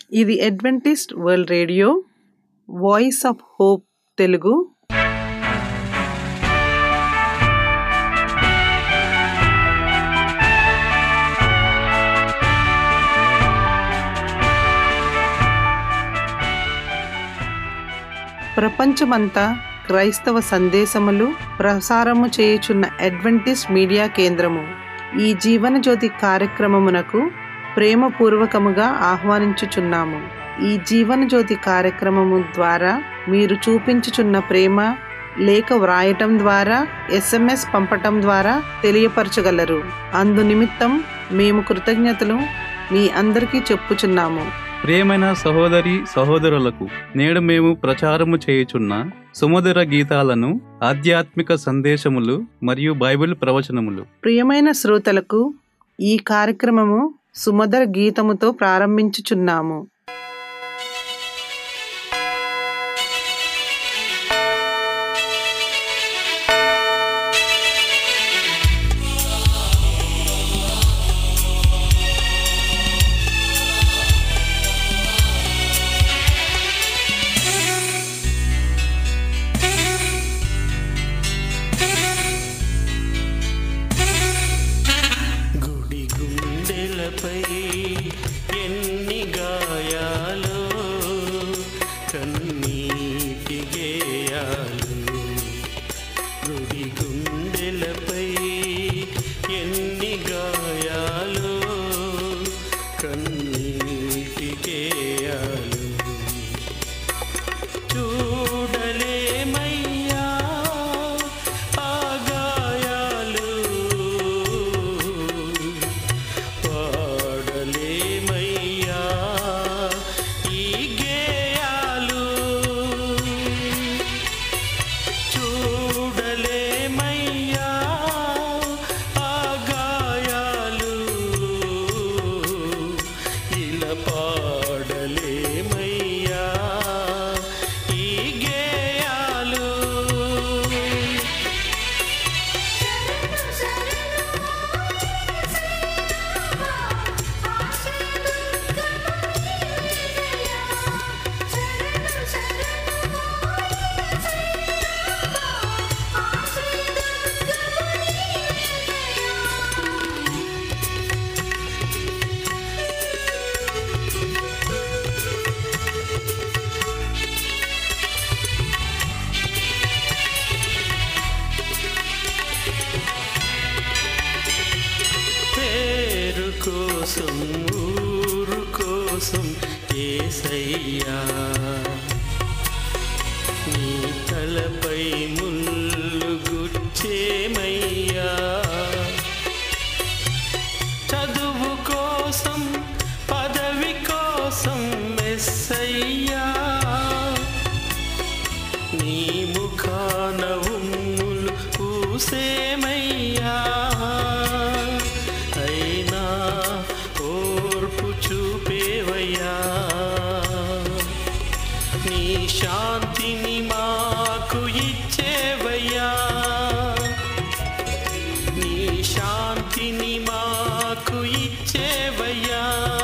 ఇది Adventist world radio voice of hope Telugu ప్రపంచమంతా క్రైస్తవ సందేశములు ప్రసారము చేయుచున్న అడ్వెంటిస్ట్ మీడియా కేంద్రము ఈ జీవన జ్యోతి కార్యక్రమమునకు ప్రేమపూర్వకముగా ఆహ్వానించుచున్నాము ఈ జీవన జ్యోతి కార్యక్రమము ద్వారా మీరు చూపించుచున్న ప్రేమ లేఖ వ్రాయటం ద్వారా ఎస్ఎంఎస్ పంపటం ద్వారా తెలియపరచగలరు అందు నిమిత్తం మేము కృతజ్ఞతలు మీ అందరికీ చెప్పుచున్నాము ప్రియమైన సహోదరి సహోదరులకు నేడు మేము ప్రచారము చేయుచున్న సుమధుర గీతాలను ఆధ్యాత్మిక సందేశములు మరియు బైబిల్ ప్రవచనములు ప్రియమైన శ్రోతలకు ఈ కార్యక్రమము సుమధుర గీతముతో ప్రారంభించుచున్నాము గుడి గుండెలపై ఎన్ని గాయాలు కన్నీటి గేయాలు గుడి గుండెలపై ఎన్ని గాయాలు కన్నీటి గేయాలు చూడలేమయ్యా ఆ గాయాలు పాడలేమయ్యా ఈ గేయాలు చూడలేమయ్యా ఆ గాయాలు ఇలా పాడలేమయ్యా ఈ గేయాలు పేరు కోసం ఊరు కోసం ఏసయ్యా నీ తలపై ముళ్ళు గుచ్చేమయ్యా చదువు కోసం పదవి కోసం మెస్సయ్యా నీ ముఖాన ఉమ్ములు పూసేమయ్యా అయినా ఓర్పు చూపేవయ్యా నీ శాంతిని మాకు ఇచ్చేవయ్యా నీ శాంతిని మాకు ఇచ్చేవయ్యా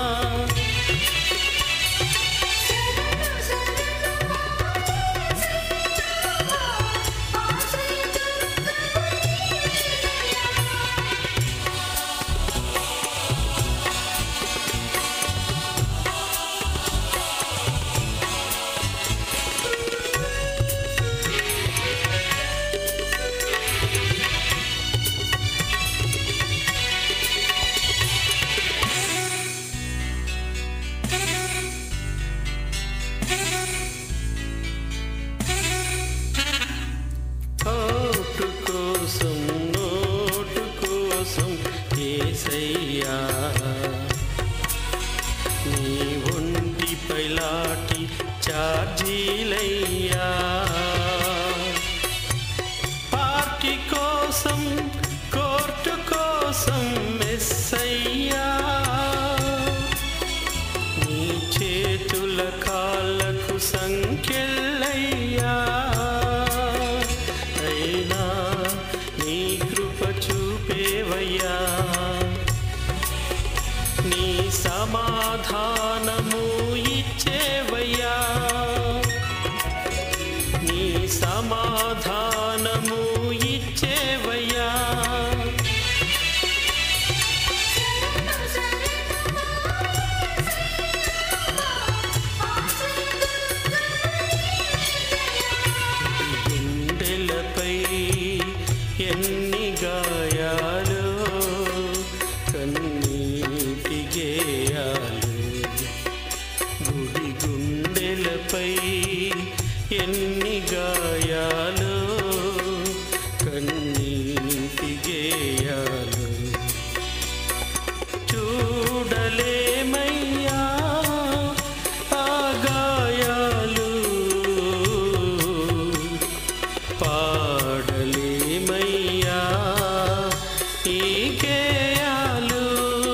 ఓటు కోసం నోటు కోసం ఏసయ్యా నీ ఒంటిపై లాటి చార్జీలయ్యా పార్టీ కోసం కోర్టు కోసం మెస్సయ్యా నీ చేతుల కాళ్ళకు సంఖ్యలయ్యా అయినా నీ కృప చూపేవయ్యా నీ సమాధానము శిలపై ఎన్ని గాయాలు కన్నీటి గేయాలు చూడలేమయ్యా ఆ గాయాలు పాడలేమయ్యా ఈ గేయాలు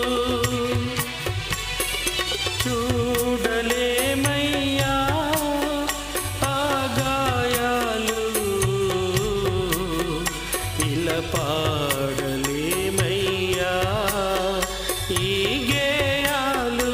చూడలేమయ్యా ఆ గాయాలు ఇలా పాడలేమయ్యా ఈ గేయాలు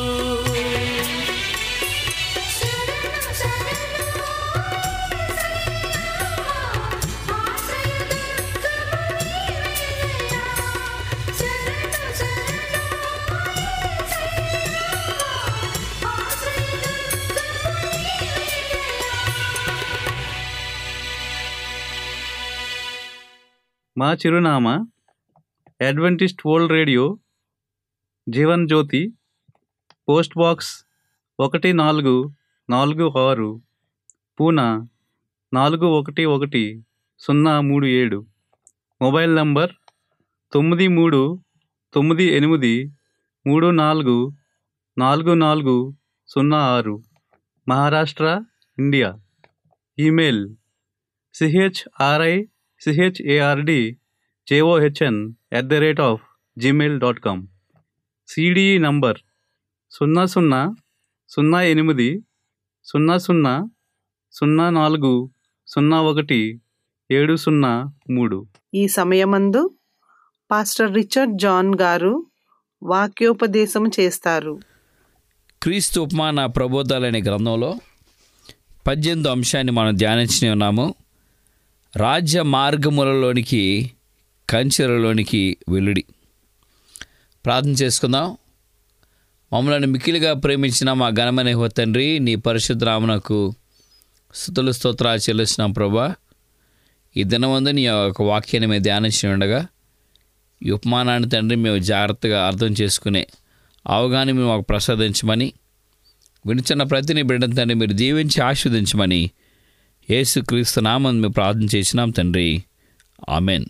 మా చిరునామా Adventist world radio Jeevan Jyothi post box ఒకటి నాలుగు నాలుగు ఆరు పూనా నాలుగు ఒకటి ఒకటి సున్నా మూడు ఏడు మొబైల్ నంబర్ తొమ్మిది మూడు తొమ్మిది ఎనిమిది మూడు నాలుగు నాలుగు నాలుగు సున్నా ఆరు Maharashtra India email C H R I C H A R D J O H N at the rate of Gmail dot com C D E number సున్నా సున్నా సున్నా ఎనిమిది సున్నా సున్నా సున్నా నాలుగు సున్నా ఒకటి ఏడు సున్నా మూడు ఈ సమయమందు పాస్టర్ రిచర్డ్ జాన్ గారు వాక్యోపదేశం చేస్తారు క్రీస్తు ఉపమాన ప్రబోధాలనే గ్రంథంలో పద్దెనిమిదో అంశాన్ని మనం ధ్యానించి ఉన్నాము రాజ్య మార్గములలోనికి కంచెలలోనికి వెలుడి ప్రార్థన చేసుకుందాం మమ్మల్ని మిక్కిలిగా ప్రేమించిన మా ఘనమైన హో తండ్రి నీ పరిశుద్ధ రామునకు స్థుతులు స్తోత్రాలు చెల్లిస్తున్నాం ప్రభా ఈ దినమందు నీ యొక్క వాక్యాన్ని మేము ధ్యానించి ఉండగా ఈ ఉపమానాన్ని తండ్రి మేము జాగ్రత్తగా అర్థం చేసుకునే అవగాహన మేము మాకు ప్రసాదించమని వినిచిన ప్రతిని బిడ్డను తండ్రి మీరు దీవించి ఆస్వాదించమని యేసుక్రీస్తు నామం మేము ప్రార్థన చేసినాం తండ్రి ఆమెన్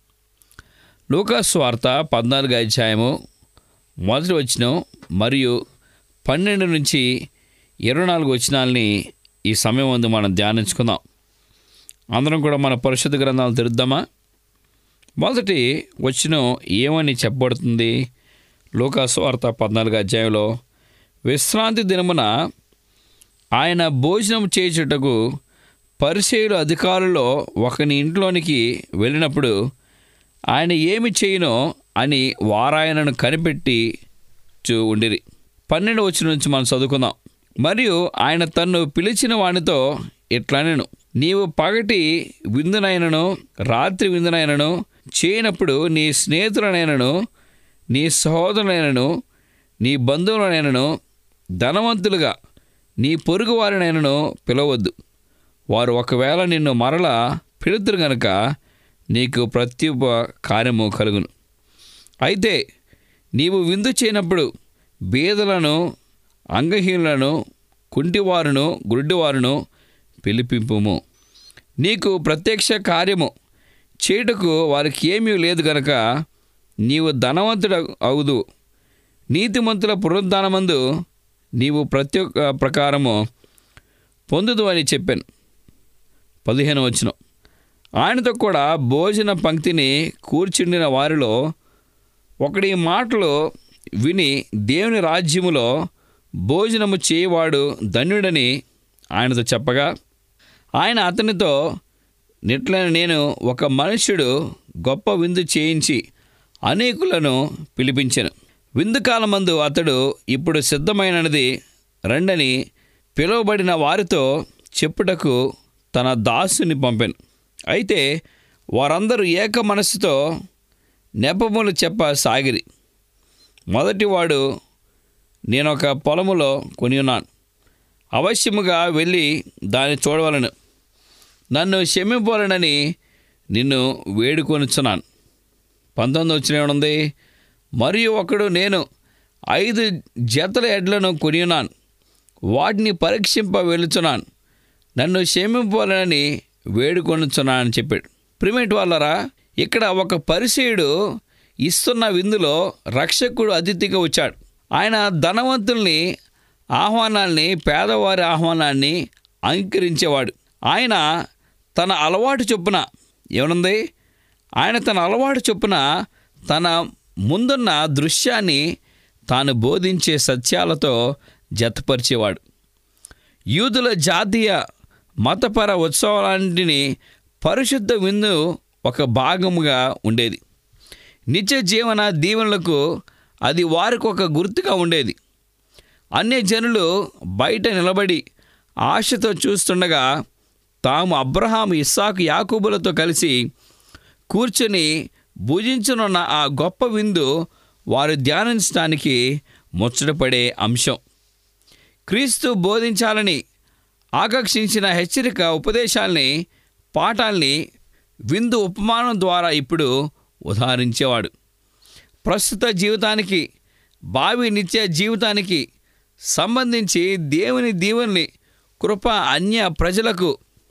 లూకాస్ వార్త పద్నాలుగు అధ్యాయము మొదటి వచనం మరియు పన్నెండు నుంచి ఇరవై నాలుగు వచనాలని ఈ సమయం ముందు మనం ధ్యానించుకుందాం అందరం కూడా మన పరిశుద్ధ గ్రంథాలు తెరుద్దామా మొదటి వచనం ఏమని చెప్పబడుతుంది లూకాసు వార్త పద్నాలుగు అధ్యాయంలో విశ్రాంతి దినమున ఆయన భోజనం చేయుటకు పరిచయులు అధికారుల్లో ఒకని ఇంట్లోనికి వెళ్ళినప్పుడు ఆయన ఏమి చేయనో అని వారాయనను కనిపెట్టి చూ ఉండిరి పన్నెండు వచ్చిన నుంచి మనం చదువుకుందాం మరియు ఆయన తన్ను పిలిచిన వానితో ఇట్లనెను నీవు పగటి విందునైనను రాత్రి విందునైనను చేయనప్పుడు నీ స్నేహితులనైనను నీ సహోదరులైనను నీ బంధువులనైనను ధనవంతులుగా నీ పొరుగు వారినైనను పిలవద్దు వారు ఒకవేళ నిన్ను మరలా పిలుతురు గనుక నీకు ప్రత్యుప కార్యము కలుగును అయితే నీవు విందు చేయనప్పుడు బీదలను అంగహీనులను కుంటివారును గుడ్డివారును పిలిపింపుము నీకు ప్రత్యక్ష కార్యము చేయుటకు వారికి ఏమీ లేదు గనక నీవు ధనవంతుడు అవుదు నీతిమంతుల పునరుద్ధానమందు నీవు ప్రతి ఒక్క ప్రకారము పొందుదు అని చెప్పాను పదిహేను వచ్చిన ఆయనతో కూడా భోజన పంక్తిని కూర్చుండిన వారిలో ఒకడి మాటలు విని దేవుని రాజ్యములో భోజనము చేయవాడు ధన్యుడని ఆయనతో చెప్పగా ఆయన అతనితో నిట్లైన నేను ఒక మనుష్యుడు గొప్ప విందు చేయించి అనేకులను పిలిపించాను విందు కాలమందు అతడు ఇప్పుడు సిద్ధమైనది రండని పిలువబడిన వారితో చెప్పుటకు తన దాసుని పంపాను అయితే వారందరూ ఏక మనస్సుతో నెపములు చెప్ప సాగిరి మొదటివాడు నేను ఒక పొలములో కొని ఉన్నాను అవశ్యముగా వెళ్ళి దాన్ని చూడవలను నన్ను క్షమింపాలనని నిన్ను వేడుకొనిచున్నాను పంతొమ్మిది వచ్చిన ఏముంది మరియు ఒకడు నేను ఐదు జతల ఎడ్లను కొని ఉన్నాను వాటిని పరీక్షింప వెళుచున్నాను నన్ను క్షమింపాలని వేడుకొనుచున్నానని చెప్పాడు ప్రిమేట్ వాళ్ళరా ఇక్కడ ఒక పరిచయుడు ఇస్తున్న విందులో రక్షకుడు అతిథిగా వచ్చాడు ఆయన ధనవంతుల్ని ఆహ్వానాల్ని పేదవారి ఆహ్వానాన్ని అంగీకరించేవాడు ఆయన తన అలవాటు చొప్పున ఏమనుంది ఆయన తన అలవాటు చొప్పున తన ముందున్న దృశ్యాన్ని తాను బోధించే సత్యాలతో జతపరిచేవాడు యూదుల జాతీయ మతపర ఉత్సవాలన్నింటినీ పరిశుద్ధ విందు ఒక భాగముగా ఉండేది నిత్య జీవన దీవెనలకు అది వారికి ఒక గుర్తుగా ఉండేది అన్య జనులు బయట నిలబడి ఆశతో చూస్తుండగా తాము అబ్రహాం ఇస్సాకు యాకూబులతో కలిసి కూర్చొని భుజించనున్న ఆ గొప్ప విందు వారు ధ్యానించడానికి ముచ్చటపడే అంశం క్రీస్తు బోధించాలని ఆకర్షించిన హెచ్చరిక ఉపదేశాల్ని పాఠాల్ని విందు ఉపమానం ద్వారా ఇప్పుడు ఉదాహరించేవాడు ప్రస్తుత జీవితానికి భావి నిత్య జీవితానికి సంబంధించి దేవుని దీవెనని కృప అన్య ప్రజలకు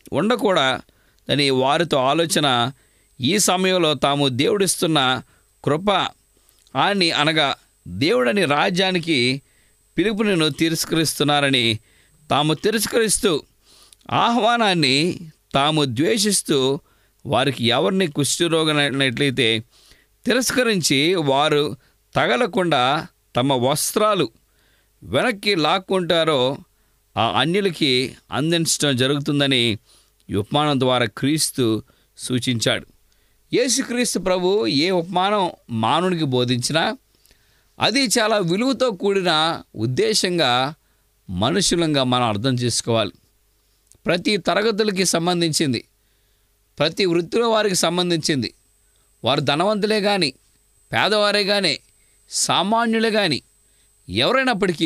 ఉండకూడదని వారితో ఆలోచన ఈ సమయంలో తాము దేవుడిస్తున్న కృప అని అనగా దేవుడని రాజ్యానికి పిలుపులను తిరస్కరిస్తున్నారని తాము తిరస్కరిస్తూ ఆహ్వానాన్ని తాము ద్వేషిస్తూ వారికి ఎవరిని కుష్ఠరోగనట్లయితే తిరస్కరించి వారు తగలకుండా తమ వస్త్రాలు వెనక్కి లాక్కుంటారో ఆ అన్యులకి అందించడం జరుగుతుందని ఈ ఉపమానం ద్వారా క్రీస్తు సూచించాడు యేసుక్రీస్తు ప్రభు ఏ ఉపమానం మానవునికి బోధించినా అది చాలా విలువతో కూడిన ఉద్దేశంగా మనుషులంగా మనం అర్థం చేసుకోవాలి ప్రతి తరగతులకి సంబంధించింది ప్రతి వృత్తిలో వారికి సంబంధించింది వారు ధనవంతులే కానీ పేదవారే కానీ సామాన్యులే కానీ ఎవరైనప్పటికీ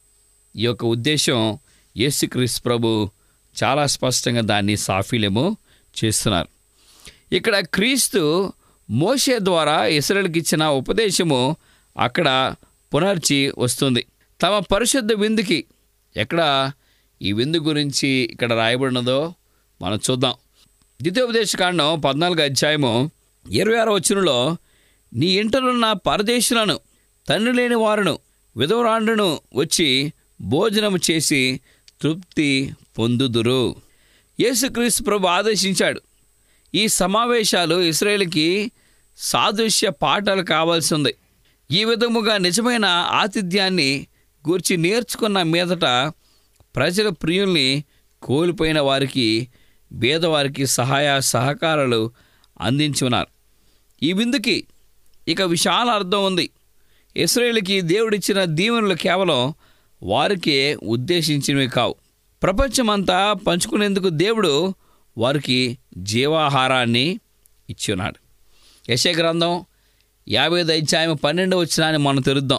ఈ యొక్క ఉద్దేశం యేసుక్రీస్తు ప్రభు చాలా స్పష్టంగా దాన్ని సాఫీలేమో చేస్తున్నారు ఇక్కడ క్రీస్తు మోషే ద్వారా ఇస్రాయల్కి ఇచ్చిన ఉపదేశము అక్కడ పునర్చి వస్తుంది తమ పరిశుద్ధ విందుకి ఎక్కడ ఈ విందు గురించి ఇక్కడ రాయబడినదో మనం చూద్దాం ద్వితీయోపదేశకాండం పద్నాలుగు అధ్యాయము ఇరవై ఆరో వచనంలో నీ ఇంటనున్న పరదేశులను తండ్రి లేని వారును విధవరాండును వచ్చి భోజనము చేసి తృప్తి పొందుదురు యేసుక్రీస్తు ప్రభు ఆదేశించాడు ఈ సమావేశాలు ఇస్రాయేల్కి సాదృశ్య పాఠాలు కావాల్సి ఉంది ఈ విధముగా నిజమైన ఆతిథ్యాన్ని గూర్చి నేర్చుకున్న మీదట ప్రజల ప్రియుల్ని కోల్పోయిన వారికి పేదవారికి సహాయ సహకారాలు అందించి ఉన్నారు ఈ విందుకి ఇక విశాల అర్థం ఉంది ఇస్రాయేల్కి దేవుడిచ్చిన దీవెనలు కేవలం వారికే ఉద్దేశించినవి కావు ప్రపంచమంతా పంచుకునేందుకు దేవుడు వారికి జీవాహారాన్ని ఇచ్చి ఉన్నాడు యశ గ్రంథం యాభై ఐదు అధ్యాయం పన్నెండు వచ్చినాన్ని మనం తెరుద్దాం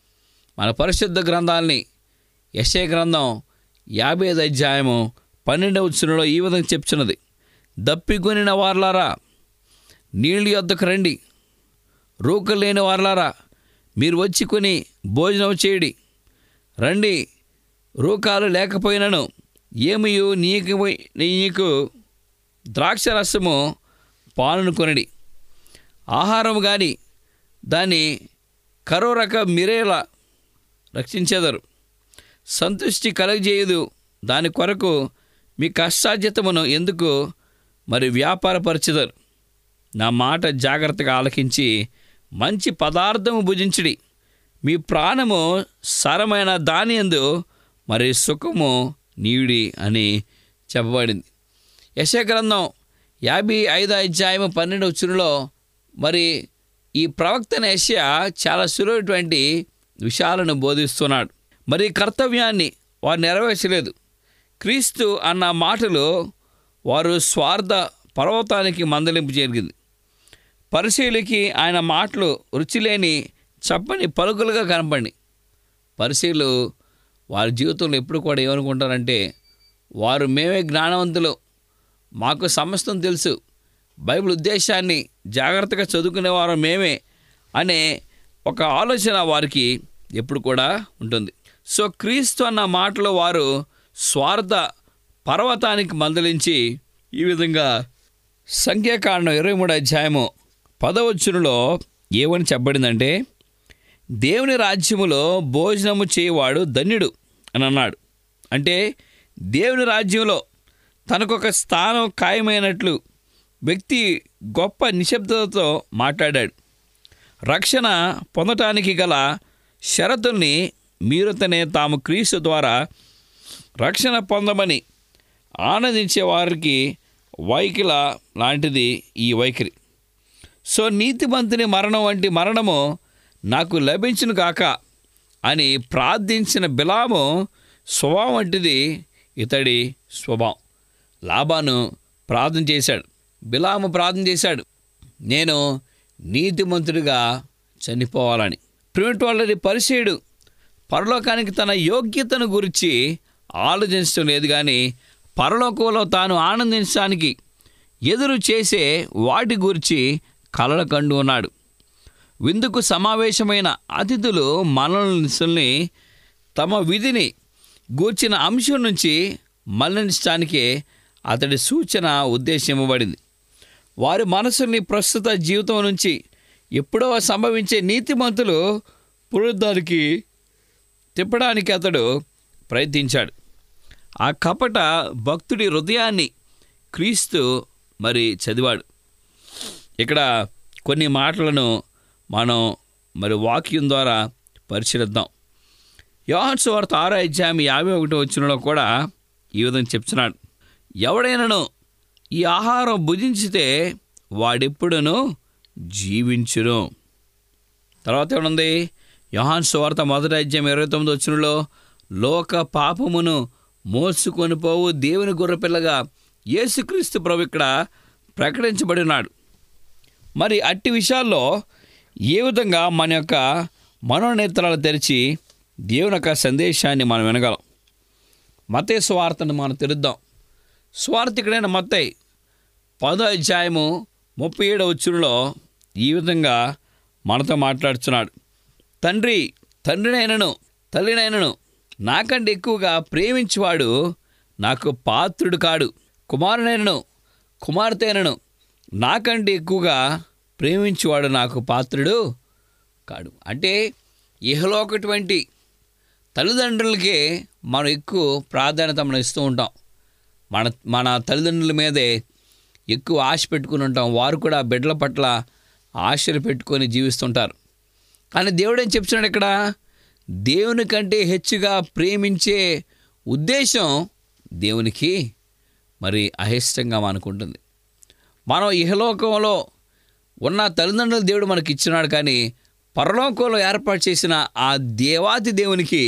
మన పరిశుద్ధ గ్రంథాలని యశ గ్రంథం యాభై ఐదు అధ్యాయము పన్నెండవ వచ్చినలో ఈ విధంగా చెప్తున్నది దప్పికొనిన వార్లారా నీళ్ళు యొద్దకు రండి రూకలు లేని వార్లారా మీరు వచ్చి కొని భోజనం చేయడి రండి రూకాలు లేకపోయినను ఏమియు నీకు నీకు ద్రాక్షరసము పాలను కొనడి ఆహారం కానీ దాన్ని కరోరక మిరేలా రక్షించేదరు సంతృష్టి కలగజేయదు దాని కొరకు మీ కష్టార్జితమును ఎందుకు మరి వ్యాపారపరచెదరు నా మాట జాగ్రత్తగా ఆలకించి మంచి పదార్థము భుజించుడి మీ ప్రాణము సరమైన దాని యందు మరి సుఖము నీడి అని చెప్పబడింది యశగ్రంథం యాభై ఐదో అధ్యాయం పన్నెండు వచ్చులో మరి ఈ ప్రవక్తన యశ చాలా సులువైనటువంటి విషయాలను బోధిస్తున్నాడు మరి ఈ కర్తవ్యాన్ని వారు నెరవేర్చలేదు క్రీస్తు అన్న మాటలు వారు స్వార్థ పర్వతానికి మందలింపు జరిగింది పరిశీలికి ఆయన మాటలు రుచిలేని చప్పని పలుకులుగా కనపడి పరిశీలు వారి జీవితంలో ఎప్పుడు కూడా ఏమనుకుంటారంటే వారు మేమే జ్ఞానవంతులు మాకు సమస్తం తెలుసు బైబిల్ ఉద్దేశాన్ని జాగ్రత్తగా చదువుకునేవారు మేమే అనే ఒక ఆలోచన వారికి ఎప్పుడు కూడా ఉంటుంది సో క్రీస్తు అన్న మాటలో వారు స్వార్థ పర్వతానికి మందలించి ఈ విధంగా సంఖ్యాకాండం ఇరవై మూడు అధ్యాయము పదవచ్చునులో ఏమని చెప్పబడిందంటే దేవుని రాజ్యములో భోజనము చేయవాడు ధన్యుడు అని అన్నాడు అంటే దేవుని రాజ్యంలో తనకొక స్థానం ఖాయమైనట్లు వ్యక్తి గొప్ప నిశ్శబ్దతతో మాట్లాడాడు రక్షణ పొందటానికి గల షరతుల్ని మీరుతనే తాము క్రీస్తు ద్వారా రక్షణ పొందమని ఆనందించే వారికి వైఖిల లాంటిది ఈ వైఖరి సో నీతిమంతుని మరణం వంటి మరణము నాకు లభించును కాక అని ప్రార్థించిన బిలాము స్వభావం వంటిది ఇతడి స్వభావం లాభాను ప్రార్థన చేశాడు బిలాము ప్రార్థన చేశాడు నేను నీతిమంతుడిగా చనిపోవాలని ప్రిమిట్ వాళ్ళది పరిచయుడు పరలోకానికి తన యోగ్యతను గురించి ఆలోచించడం లేదు కానీ పరలోకంలో తాను ఆనందించడానికి ఎదురు చేసే వాటి గురించి కలలు కండు ఉన్నాడు విందుకు సమావేశమైన అతిథులు మనల్ని తమ విధిని గూర్చిన అంశం నుంచి మళ్లించడానికే అతడి సూచన ఉద్దేశింపబడింది వారి మనసుని ప్రస్తుత జీవితం నుంచి ఎప్పుడో సంభవించే నీతిమంతులు పునరుద్ధానికి తిప్పడానికి అతడు ప్రయత్నించాడు ఆ కపట భక్తుడి హృదయాన్ని క్రీస్తు మరి చదివాడు ఇక్కడ కొన్ని మాటలను మనం మరి వాక్యం ద్వారా పరిశీలిద్దాం యోహన్ సువార్త ఆరో అధ్యాయం యాభై ఒకటో వచ్చినలో కూడా ఈ విధంగా చెప్తున్నాడు ఎవడైనాను ఈ ఆహారం భుజించితే వాడెప్పుడును జీవించును తర్వాత ఏమనుంది యోహాన్ సువార్త మొదటి అధ్యాయం ఇరవై తొమ్మిది వచ్చినలో లోక పాపమును మోసుకొని పోవు దేవుని గొర్రెపిల్లగా యేసుక్రీస్తు ప్రభు ఇక్కడ ప్రకటించబడినాడు మరి అట్టి విషయాల్లో ఏ విధంగా మన యొక్క మనోనేత్రాలు తెరిచి దేవుని యొక్క సందేశాన్ని మనం వినగలం మతే స్వార్థను మనం తెలుద్దాం స్వార్థికుడైన మత్తయి పదో అధ్యాయము ముప్పై ఏడవ వచ్చులో ఈ విధంగా మనతో మాట్లాడుతున్నాడు తండ్రి తండ్రినైనను తల్లినైనను నాకంటే ఎక్కువగా ప్రేమించేవాడు నాకు పాత్రుడు కాడు కుమారునైనను కుమార్తెనను నాకంటే ఎక్కువగా ప్రేమించేవాడు నాకు పాత్రుడు కాడు అంటే ఇహలోకటువంటి తల్లిదండ్రులకే మనం ఎక్కువ ప్రాధాన్యత మనం ఇస్తూ ఉంటాం మన మన తల్లిదండ్రుల మీదే ఎక్కువ ఆశ పెట్టుకుని ఉంటాం వారు కూడా బిడ్డల పట్ల ఆశలు పెట్టుకొని జీవిస్తుంటారు కానీ దేవుడు ఏం చెప్తున్నాడు ఇక్కడ దేవుని కంటే హెచ్చుగా ప్రేమించే ఉద్దేశం దేవునికి మరి అహిష్టంగా మనకుంటుంది మనం ఇహలోకంలో ఉన్న తల్లిదండ్రులు దేవుడు మనకి ఇచ్చినాడు కానీ పరలోకంలో ఏర్పాటు చేసిన ఆ దేవాది దేవునికి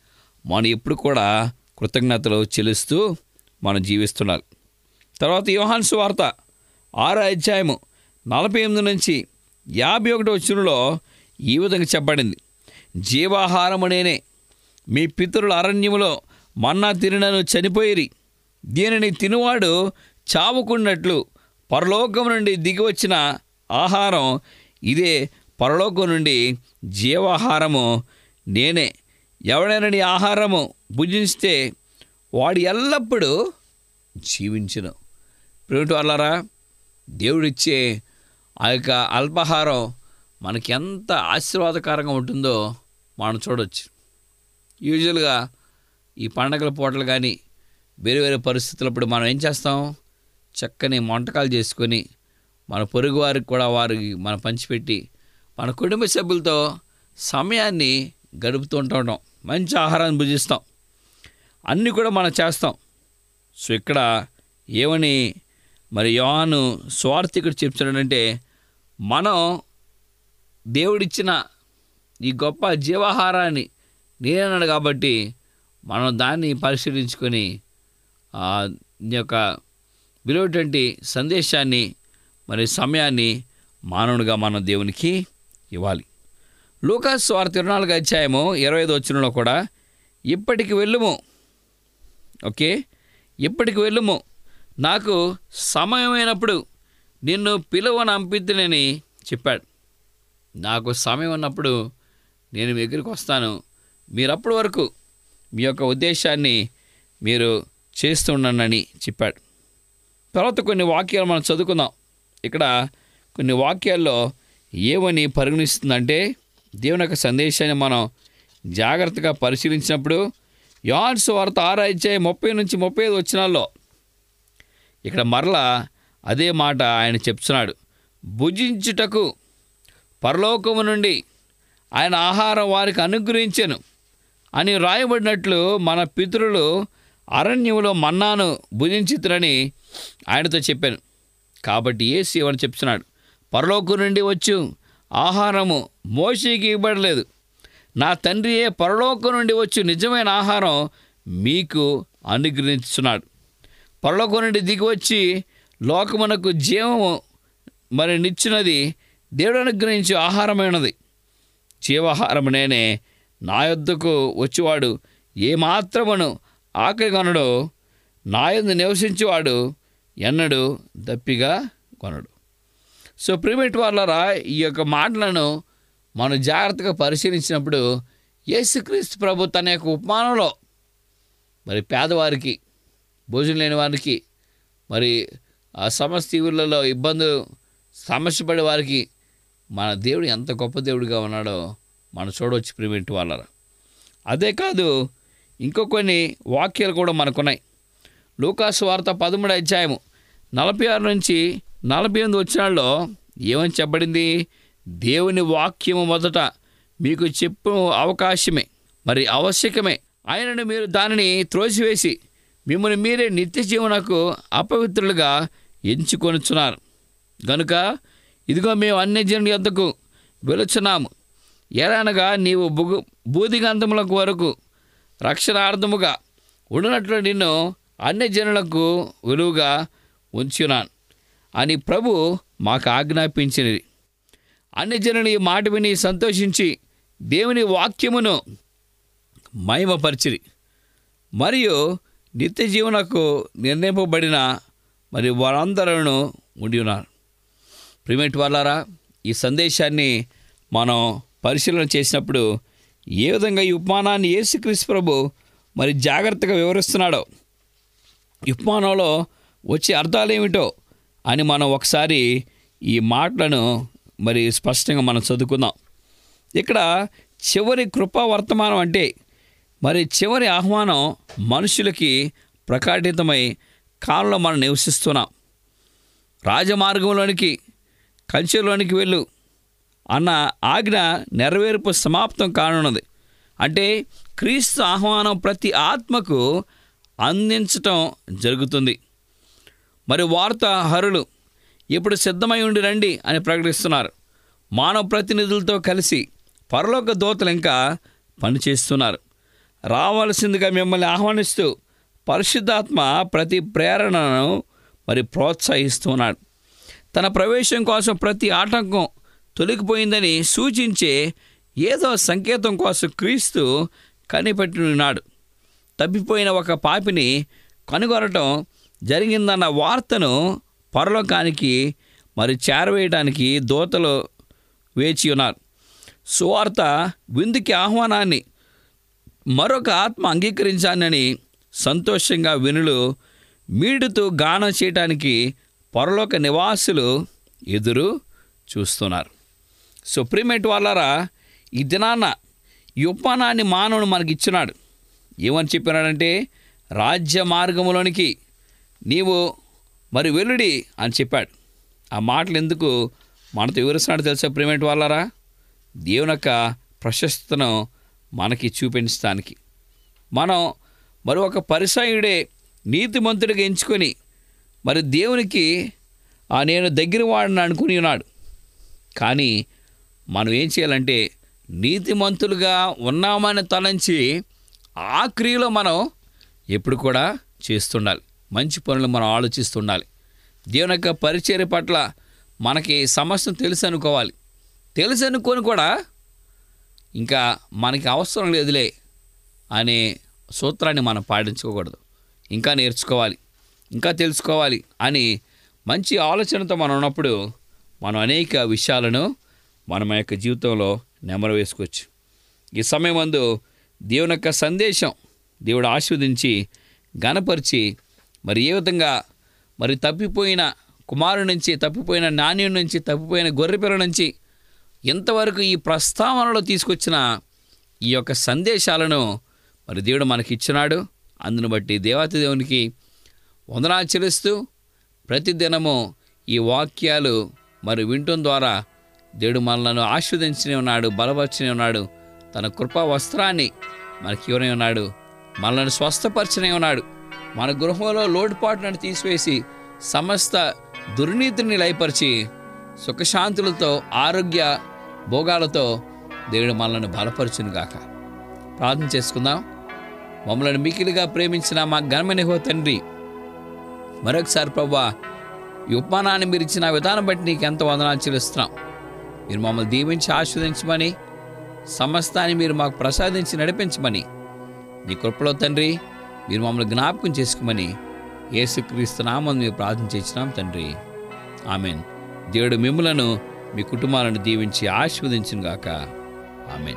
మనం ఎప్పుడు కూడా కృతజ్ఞతలు చెల్లిస్తూ మనం జీవిస్తున్నారు తర్వాత యోహాన్ సువార్త ఆరో అధ్యాయము నలభై ఎనిమిది నుంచి యాభై ఒకటి వచ్చినలో ఈ విధంగా చెప్పబడింది జీవాహారము నేనే మీ పితరుల అరణ్యములో మన్నా తినను చనిపోయిరి దీనిని తినువాడు చావుకున్నట్లు పరలోకం నుండి దిగి వచ్చిన ఆహారం ఇదే పరలోకం నుండి జీవాహారము నేనే ఎవడైనా నీ ఆహారము భుజిస్తే వాడు ఎల్లప్పుడూ జీవించును ప్రేమిటి వాళ్ళారా దేవుడిచ్చే ఆ యొక్క అల్పాహారం మనకి ఎంత ఆశీర్వాదకరంగా ఉంటుందో మనం చూడవచ్చు యూజువల్గా ఈ పండగల పూటలు కానీ వేరే వేరే పరిస్థితులప్పుడు మనం ఏం చేస్తాం చక్కని వంటకాలు చేసుకొని మన పొరుగు వారికి కూడా వారికి మనం పంచిపెట్టి మన కుటుంబ సభ్యులతో సమయాన్ని గడుపుతూ ఉంటాం మంచి ఆహారాన్ని భుజిస్తాం అన్నీ కూడా మనం చేస్తాం సో ఇక్కడ ఏమని మరి యోహాను స్వార్థికుడు చెప్తున్నాడంటే మనం దేవుడిచ్చిన ఈ గొప్ప జీవాహారాన్ని నేనన్నాడు కాబట్టి మనం దాన్ని పరిశీలించుకొని ఆ ఈ యొక్క విలువటువంటి సందేశాన్ని మరి సమయాన్ని మానవుడిగా మనం దేవునికి ఇవ్వాలి లూకాస్ వార్త ఇరవై నాలుగు అధ్యాయము ఇరవై ఐదు వచ్చినలో కూడా ఇప్పటికి వెళ్ళుము ఓకే ఇప్పటికి వెళ్ళుము నాకు సమయమైనప్పుడు నిన్ను పిలువని అంపిద్దునని చెప్పాడు నాకు సమయం ఉన్నప్పుడు నేను మీ దగ్గరికి వస్తాను మీరు అప్పటి వరకు మీ యొక్క ఉద్దేశాన్ని మీరు చేస్తుండనని చెప్పాడు తర్వాత కొన్ని వాక్యాలు మనం చదువుకుందాం ఇక్కడ కొన్ని వాక్యాల్లో ఏమని పరిగణిస్తుందంటే దేవుని యొక్క సందేశాన్ని మనం జాగ్రత్తగా పరిశీలించినప్పుడు యోహాన్స్ వార్త ఆరాయిచ్చే ముప్పై నుంచి ముప్పై ఐదు వచ్చినాల్లో ఇక్కడ మరలా అదే మాట ఆయన చెప్తున్నాడు భుజించుటకు పరలోకము నుండి ఆయన ఆహారం వారికి అనుగ్రహించెను అని రాయబడినట్లు మన పితరులు అరణ్యములో మన్నాను భుజించితురని ఆయనతో చెప్పాను కాబట్టి ఏసి అని చెప్తున్నాడు పరలోకం నుండి వచ్చు ఆహారము మోషేకి ఇవ్వబడలేదు నా తండ్రియే పరలోకం నుండి వచ్చు నిజమైన ఆహారం మీకు అనుగ్రహించున్నాడు పరలోకం నుండి దిగి వచ్చి లోకమునకు జీవము మరి నిచ్చినది దేవుడు అనుగ్రహించే ఆహారమైనది జీవాహారము నేనే నా యొద్దకు వచ్చేవాడు ఏమాత్రమును ఆకలి కొనడు నా యొద్ద నివసించేవాడు ఎన్నడు దప్పిగా కొనడు సో ప్రిమేట్ వాళ్ళరా ఈ యొక్క మాటలను మనం జాగ్రత్తగా పరిశీలించినప్పుడు యేసుక్రీస్తు ప్రభు తన యొక్క ఉపమానంలో మరి పేదవారికి భోజనం లేని వారికి మరి ఆ సమస్య ఊళ్ళలో ఇబ్బందులు సమస్య పడే వారికి మన దేవుడు ఎంత గొప్ప దేవుడిగా ఉన్నాడో మనం చూడవచ్చు ప్రివెంట్ వాళ్ళ అదే కాదు ఇంకో కొన్ని వాక్యాలు కూడా మనకున్నాయి లూకాసు వార్త పదమూడు అధ్యాయము నలభై ఆరు నుంచి నలభై ఎనిమిది వచ్చినాల్లో ఏమని చెప్పబడింది దేవుని వాక్యము మొదట మీకు చెప్పు అవకాశమే మరి ఆవశ్యకమే ఆయనను మీరు దానిని త్రోసివేసి మిమ్మల్ని మీరే నిత్య జీవనకు అపవిత్రులుగా ఎంచుకొనుచున్నారు గనుక ఇదిగో మేము అన్ని జనుల యొద్దకు వెలుచున్నాము ఎలానగా నీవు బుగు బూదిగంధములకు వరకు రక్షణార్థముగా ఉండినట్లు నిన్ను అన్ని జనులకు విలువగా ఉంచున్నాను అని ప్రభు మాకు ఆజ్ఞాపించినది అన్ని జనులు ఈ మాట విని సంతోషించి దేవుని వాక్యమును మహిమపరిచిరి మరియు నిత్య జీవనకు నిర్ణయింపబడిన మరి వారందరూ ఉండి ఉన్నారు ప్రిమేట్ వాళ్ళారా ఈ సందేశాన్ని మనం పరిశీలన చేసినప్పుడు ఏ విధంగా ఈ ఉపమానాన్ని యేసుక్రీస్తు ప్రభు మరి జాగ్రత్తగా వివరిస్తున్నాడో ఈ ఉపమానంలో వచ్చే అర్థాలు ఏమిటో అని మనం ఒకసారి ఈ మాటలను మరి స్పష్టంగా మనం చదువుకుందాం ఇక్కడ చివరి కృపా వర్తమానం అంటే మరి చివరి ఆహ్వానం మనుషులకి ప్రకటితమై కాలంలో మనం నివసిస్తున్నాం రాజమార్గంలోనికి కంచెలోనికి వెళ్ళు అన్న ఆజ్ఞ నెరవేర్పు సమాప్తం కానున్నది అంటే క్రీస్తు ఆహ్వానం ప్రతి ఆత్మకు అందించటం జరుగుతుంది మరి వార్త హరులు ఇప్పుడు సిద్ధమై ఉండి రండి అని ప్రకటిస్తున్నారు మానవ ప్రతినిధులతో కలిసి పరలోక దోతలు ఇంకా పనిచేస్తున్నారు రావాల్సిందిగా మిమ్మల్ని ఆహ్వానిస్తూ పరిశుద్ధాత్మ ప్రతి ప్రేరణను మరి ప్రోత్సహిస్తున్నాడు తన ప్రవేశం కోసం ప్రతి ఆటంకం తొలగిపోయిందని సూచించే ఏదో సంకేతం కోసం క్రీస్తు కనిపెట్టి ఉన్నాడు తప్పిపోయిన ఒక పాపిని కనుగొనటం జరిగిందన్న వార్తను పరలోకానికి మరి చేరవేయడానికి దోతలు వేచి ఉన్నారు సువార్త విందుకి ఆహ్వానాన్ని మరొక ఆత్మ అంగీకరించానని సంతోషంగా వినులు మీడుతూ గానం చేయటానికి పరలోక నివాసులు ఎదురు చూస్తున్నారు సో ప్రిమేట్ వాళ్ళారా ఈ దినాన ఈ ఉపమానాన్ని మానవుడు మనకి ఇచ్చినాడు ఏమని చెప్పినాడంటే రాజ్య మార్గంలోనికి నీవు మరి వెల్లుడి అని చెప్పాడు ఆ మాటలు ఎందుకు మనతో వివరిస్తున్నాడు తెలుసా ప్రిమేట్ వాళ్ళారా దేవుని యొక్క ప్రశస్తను మనకి చూపించడానికి మనం మరి ఒక పరిసయుడే నీతిమంతుడిగా ఎంచుకొని మరి దేవునికి ఆ నేను దగ్గర వాడిని అనుకుని ఉన్నాడు కానీ మనం ఏం చేయాలంటే నీతిమంతులుగా ఉన్నామని తలంచి ఆ క్రియలో మనం ఎప్పుడు కూడా చేస్తుండాలి మంచి పనులు మనం ఆలోచిస్తుండాలి దేవుని యొక్క పరిచర్య పట్ల మనకి సమస్య తెలుసు అనుకోవాలి తెలుసు అనుకొని కూడా ఇంకా మనకి అవసరం లేదులే అనే సూత్రాన్ని మనం పాటించుకోకూడదు ఇంకా నేర్చుకోవాలి ఇంకా తెలుసుకోవాలి అని మంచి ఆలోచనతో మనం ఉన్నప్పుడు మనం అనేక విషయాలను మనం మన యొక్క జీవితంలో నెమరు వేసుకోవచ్చు ఈ సమయం మందు దేవుని యొక్క సందేశం దేవుడు ఆశీర్వదించి ఘనపరిచి మరి ఏ విధంగా మరి తప్పిపోయిన కుమారుడి నుంచి తప్పిపోయిన నాణ్యం నుంచి తప్పిపోయిన గొర్రెపిల్ల నుంచి ఇంతవరకు ఈ ప్రస్తావనలో తీసుకొచ్చిన ఈ యొక్క సందేశాలను మరి దేవుడు మనకి ఇచ్చినాడు అందును బట్టి దేవాతి దేవునికి వందనాలు చెల్లిస్తూ ప్రతిదినము ఈ వాక్యాలు మరి వింటం ద్వారా దేవుడు మనలను ఆస్వాదించనే ఉన్నాడు బలపరచనే ఉన్నాడు తన కృపా వస్త్రాన్ని మనకి ఇవ్వనే ఉన్నాడు మనల్ని స్వస్థపరచనే ఉన్నాడు మన గృహంలో లోటుపాటును తీసివేసి సమస్త దుర్నీతిని లయపరిచి సుఖశాంతులతో ఆరోగ్య భోగాలతో దేవుడు మనల్ని బలపరచును గాక ప్రార్థన చేసుకుందాం మమ్మల్ని మికిలిగా ప్రేమించిన మా ఘనమైన యెహోవా తండ్రి మరొకసారి ప్రభా ఈ ఉపమానాన్ని మీరు ఇచ్చిన విధానం బట్టి నీకు ఎంత వందనాలు చెల్లిస్తున్నాం మీరు మమ్మల్ని దీవించి ఆస్వాదించమని సమస్తాన్ని మీరు మాకు ప్రసాదించి నడిపించమని నీ కృపలో తండ్రి మీరు మమ్మల్ని జ్ఞాపకం చేసుకోమని యేసుక్రీస్తు నామని మేము ప్రార్థన చేసినాం తండ్రి ఆమెన్ దేవుడు మిమ్మలను మీ కుటుంబాలను దీవించి ఆశీర్వదించును గాక ఆమెన్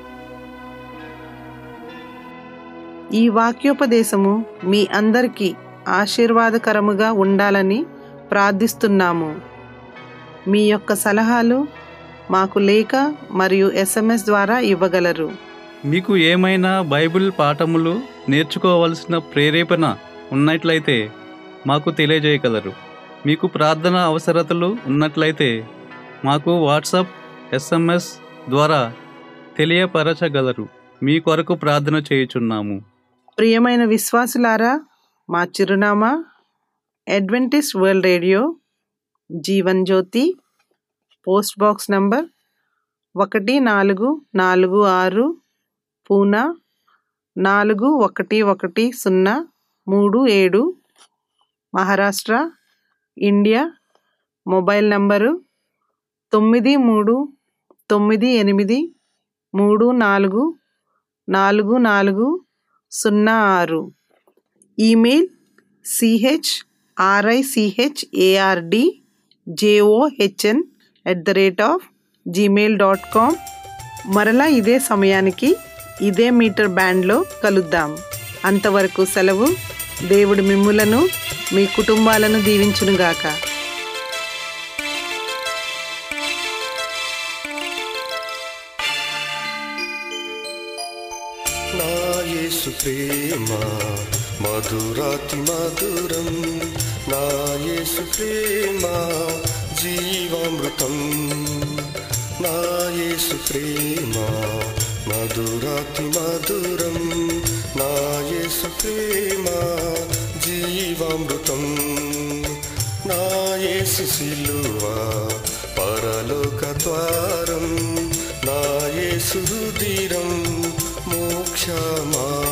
ఈ వాక్యోపదేశము మీ అందరికీ ఆశీర్వాదకరముగా ఉండాలని ప్రార్థిస్తున్నాము మీ యొక్క సలహాలు మాకు లేఖ మరియు ఎస్ఎంఎస్ ద్వారా ఇవ్వగలరు మీకు ఏమైనా బైబిల్ పాఠములు నేర్చుకోవలసిన ప్రేరేపణ ఉన్నట్లయితే మాకు తెలియజేయగలరు మీకు ప్రార్థన అవసరతలు ఉన్నట్లయితే మాకు వాట్సాప్ ఎస్ఎంఎస్ ద్వారా తెలియపరచగలరు మీ కొరకు ప్రార్థన చేయుచున్నాము ప్రియమైన విశ్వాసులారా మా చిరునామా Adventist world radio Jeevan Jyothi post box number ఒకటి నాలుగు నాలుగు ఆరు పూనా నాలుగు ఒకటి ఒకటి సున్నా మూడు ఏడు మహారాష్ట్ర ఇండియా మొబైల్ నంబరు తొమ్మిది మూడు తొమ్మిది ఎనిమిది మూడు నాలుగు నాలుగు నాలుగు సున్నా ఆరు email C H R I C H A R D J O H N at the rate of Gmail dot com మరలా ఇదే సమయానికి ఇదే మీటర్ బ్యాండ్లో కలుద్దాం అంతవరకు సెలవు దేవుడు మిమ్ములను మీ కుటుంబాలను దీవించునుగాక నా యేసు ప్రేమ మధురాతి మధురం నా యేసు ప్రేమ జీవామృతం నా యేసు ప్రేమ మధురాతి మధురం నా యేసు ప్రేమ జీవామృతం నా యేసు సిలువ పరలోక ద్వారం నా యేసు రుధిరం మోక్షమా